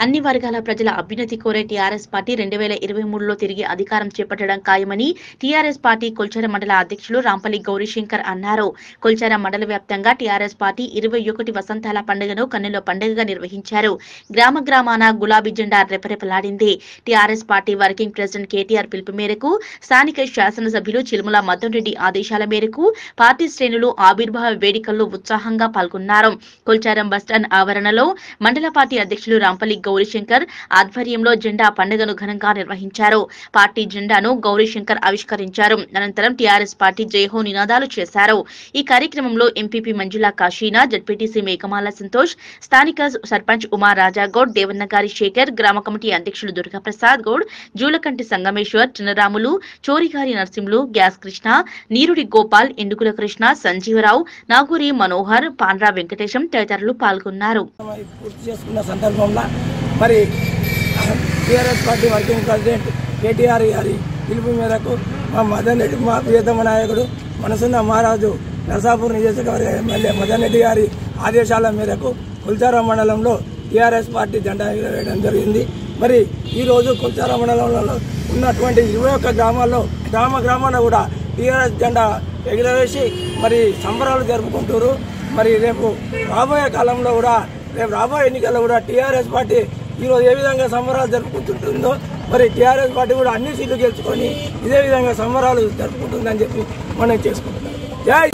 అన్ని వర్గాల ప్రజల అభ్యున్నతి కోరే టీఆర్ఎస్ పార్టీ రెండు వేల ఇరవై మూడులో తిరిగి అధికారం చేపట్టడం ఖాయమని టీఆర్ఎస్ పార్టీ కొల్చార మండల అధ్యక్షులు రాంపల్లి గౌరీశంకర్ అన్నారు కొల్చార మండల వ్యాప్తంగా టీఆర్ఎస్ పార్టీ ఇరవై ఒకటి వసంతాల పండుగను కన్నుల పండుగగా నిర్వహించారు గ్రామ గ్రామాన గులాబీ జెండా రెపరెపలాడింది TRS party working president KTR పిలుపు మేరకు స్థానిక శాసనసభ్యులు చిలుముల మద్దన్ రెడ్డి ఆదేశాల మేరకు పార్టీ శ్రేణులు ఆవిర్భావ వేడుకల్లో ఉత్సాహంగా పాల్గొన్నారు కొల్చారం బస్టాండ్ ఆవరణలో మండల పార్టీ అధ్యక్షులు రాంపల్లి గౌరీశంకర్ ఆధ్వర్యంలో జెండా పండుగను ఘనంగా నిర్వహించారు పార్టీ జెండాను గౌరీశంకర్ ఆవిష్కరించారు అనంతరం టీఆర్ఎస్ పార్టీ జయహో నినాదాలు చేశారు ఈ కార్యక్రమంలో ఎంపీపీ మంజులా కాశీనా జడ్పీటీసీ మేఘమాల సంతోష్ స్థానిక సర్పంచ్ ఉమా రాజాగౌడ్ దేవన్నగారి శేఖర్ గ్రామ కమిటీ అధ్యక్షులు దుర్గాప్రసాద్ గౌడ్ జూలకంటి సంగమేశ్వర్ చిన్నరాములు చోరిగారి నరసింహులు గ్యాస్ కృష్ణ నీరుడి గోపాల్ ఎండుకుల కృష్ణ సంజీవరావు నాగూరి మనోహర్ పాండ్రా వెంకటేశం తదితరులు పాల్గొన్నారు మరి పూర్తి చేసుకున్న సందర్భంలో మరి TRS party working president KTR గారి పిలుపు మేరకు మా మదన్ రెడ్డి మా ప్రియతమ నాయకుడు మనసున్న మహారాజు నరసాపూర్ నియోజకవర్గ ఎమ్మెల్యే మదన్ రెడ్డి గారి ఆదేశాల మేరకు కుల్చార మండలంలో టీఆర్ఎస్ పార్టీ జెండా ఎగరవేయడం జరిగింది మరి ఈరోజు కుల్చార మండలంలో ఉన్నటువంటి ఇరవై ఒక్క గ్రామాల్లో గ్రామ గ్రామాన కూడా టీఆర్ఎస్ జెండా ఎగురవేసి మరి సంబరాలు జరుపుకుంటారు మరి రేపు రాబోయే కాలంలో కూడా రేపు రాబోయే ఎన్నికల్లో కూడా టీఆర్ఎస్ పార్టీ ఈరోజు ఏ విధంగా సంబరాలు జరుపుకుంటుంటుందో మరి టీఆర్ఎస్ పార్టీ కూడా అన్ని సీట్లు గెలుచుకొని ఇదే విధంగా సంబరాలు జరుపుకుంటుందని చెప్పి మనం చేసుకుంటున్నాం జై